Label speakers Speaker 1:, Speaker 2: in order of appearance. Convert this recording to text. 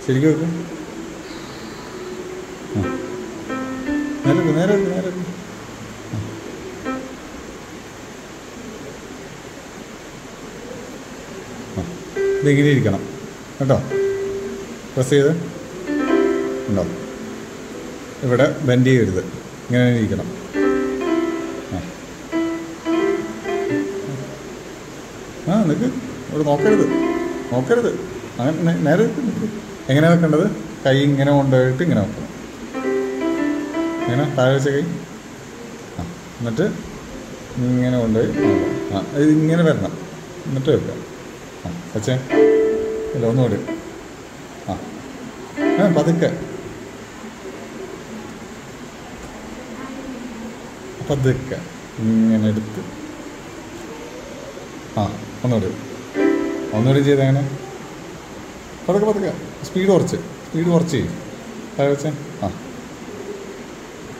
Speaker 1: ശരിക്കും വെക്ക് ആ നേരെ വെക്ക് നേരെ വെക്ക് നേരെ വെക്ക് ആ ഇതിങ്ങനെ ഇരിക്കണം കേട്ടോ പ്രസ് ചെയ്ത് ഉണ്ടോ ഇവിടെ ബെൻഡ് ചെയ്യരുത് ഇങ്ങനെ തന്നെ ഇരിക്കണം ആ ആ നിൽക്ക് ഇവിടെ നോക്കരുത് നോക്കരുത് അങ്ങനെ നേ- നേരെ നിൽക്ക് നിൽക്ക് എങ്ങനെ വെക്കേണ്ടത് കൈ ഇങ്ങനെ കൊണ്ടുപോയിട്ട് ഇങ്ങനെ വെക്കണം ഇങ്ങനെ താഴെ വെച്ച കൈ ആ എന്നിട്ട് ഇങ്ങനെ കൊണ്ടുപോയി നോക്കണം. ആ ഇത് ഇങ്ങനെ വരണം എന്നിട്ട് വെക്കാം ആ വെച്ചേ ഇല്ല ഒന്നുകൂടി ആ ആ പതുക്കെ പതുക്കെ ഇങ്ങനെ എടുത്ത് ആ ഒന്നുകൂടി ഒന്നുകൂടി ചെയ്ത് അങ്ങനെ പതുക്കെ പതുക്കെ സ്പീഡ് കുറച്ച് സ്പീഡ് കുറച്ച് ചെയ്യും താഴെ വെച്ചേ ആ